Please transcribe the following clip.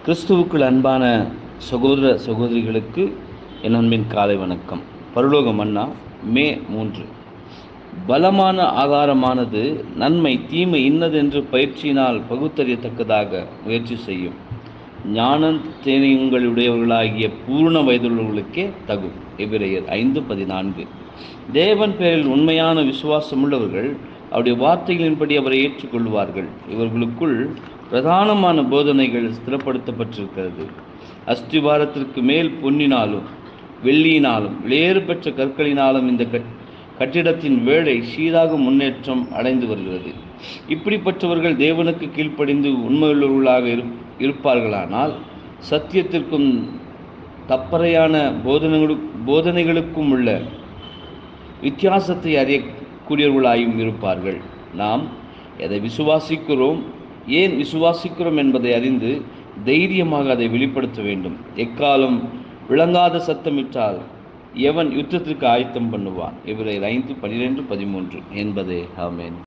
கிறிஸ்துவுக்குள் அன்பான சகோதர சகோதரிகளுக்கு என் அன்பின் காலை வணக்கம் பரலோக மன்னா மே மூன்று பலமான ஆகாரமானது நன்மை தீமை இன்னதென்று பயிற்சியினால் பகுத்தறியத்தக்கதாக முயற்சி செய்யும் ஞான தேனியங்களுடையவர்களாகிய பூர்ண வயதுள்ளவர்களுக்கே தகும் எபிரேயர் ஐந்து பதினான்கு தேவன் பேரில் உண்மையான விசுவாசமுள்ளவர்கள் அவருடைய வார்த்தைகளின்படி அவரை ஏற்றுக்கொள்வார்கள் இவர்களுக்குள் பிரதானமான போதனைகள் ஸ்திரப்படுத்தப்பட்டிருக்கிறது அஸ்திவாரத்திற்கு மேல் பொன்னினாலும் வெள்ளியினாலும் வேறு பெற்ற கற்களினாலும் இந்த கட் கட்டிடத்தின் வேலை சீராக முன்னேற்றம் அடைந்து வருகிறது இப்படிப்பட்டவர்கள் தேவனுக்கு கீழ்ப்படிந்து உண்மையுள்ளவர்களாக இரு இருப்பார்களானால் சத்தியத்திற்கும் தப்பறையான போதனைகளு போதனைகளுக்கும் உள்ள வித்தியாசத்தை அறியக்கூடியவர்களாயும் இருப்பார்கள் நாம் எதை விசுவாசிக்கிறோம் ஏன் விசுவாசிக்கிறோம் என்பதை அறிந்து தைரியமாக அதை வெளிப்படுத்த வேண்டும் எக்காலம் விளங்காத சத்தமிட்டால் எவன் யுத்தத்திற்கு ஆயத்தம் பண்ணுவான் இவரை ஐந்து பனிரெண்டு பதிமூன்று என்பதே ஆமேன்